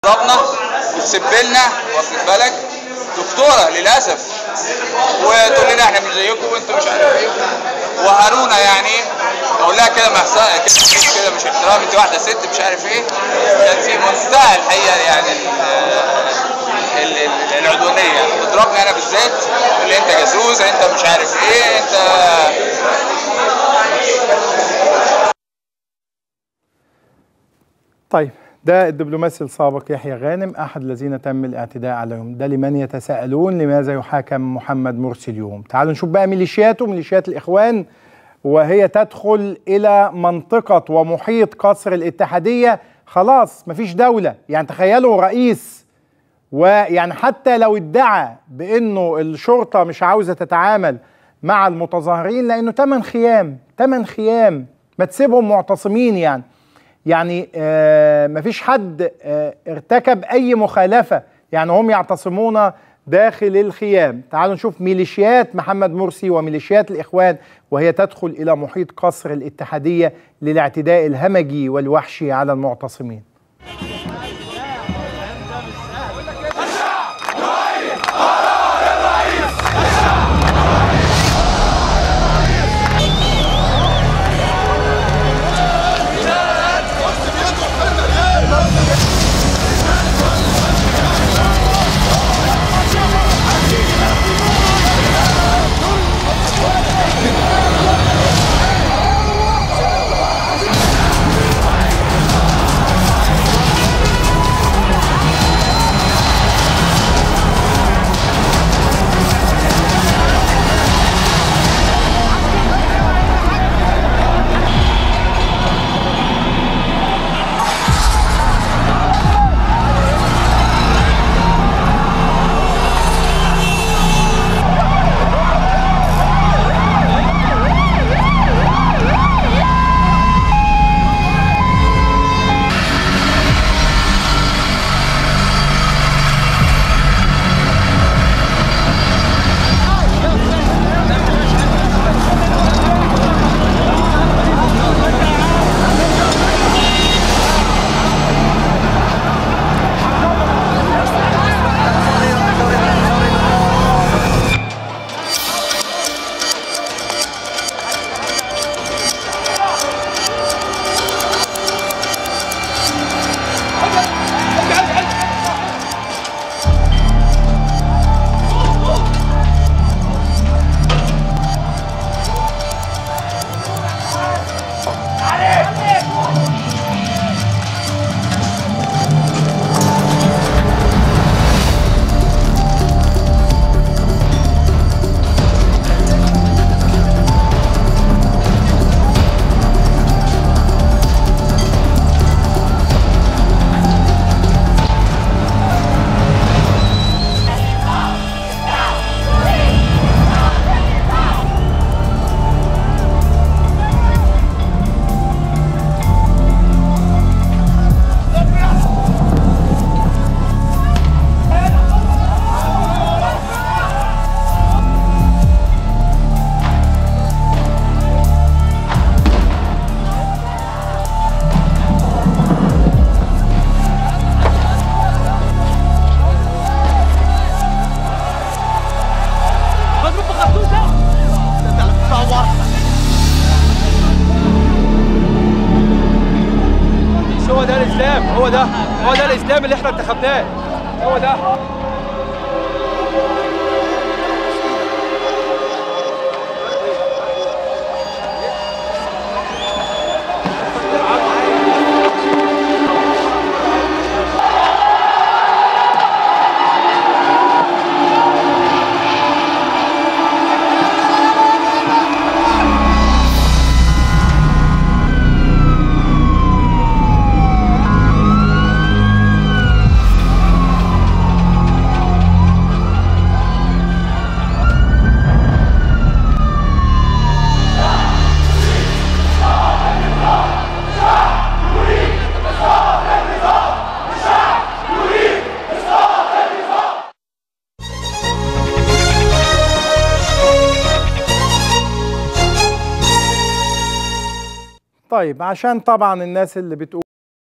بتضربنا وتسب لنا واخد بالك دكتوره للاسف وتقول لنا احنا مش زيكم وانتوا مش عارف ايه وهارونا يعني اقول لها كده محسن كده كده مش احترام انت واحده ست مش عارف ايه كانت في منتهى الحقيقه يعني ال- ال- ال- العدوانيه بتضربني انا بالذات تقول لي انت جاسوس انت مش عارف ايه انت طيب ده الدبلوماسي السابق يحيى غانم احد الذين تم الاعتداء عليهم ده لمن يتساءلون لماذا يحاكم محمد مرسي اليوم تعالوا نشوف بقى ميليشياته ميليشيات الاخوان وهي تدخل الى منطقه ومحيط قصر الاتحاديه خلاص مفيش دوله يعني تخيلوا رئيس ويعني حتى لو ادعى بانه الشرطه مش عاوزه تتعامل مع المتظاهرين لانه تمن خيام تمن خيام ما تسيبهم معتصمين يعني يعني آه مفيش حد آه ارتكب اي مخالفه يعني هم يعتصمون داخل الخيام تعالوا نشوف ميليشيات محمد مرسي وميليشيات الاخوان وهي تدخل الى محيط قصر الاتحاديه للاعتداء الهمجي والوحشي على المعتصمين مش هو ده الاسلام هو ده هو ده الاسلام اللي احنا انتخبناه هو ده طيب عشان طبعا الناس اللي بتقول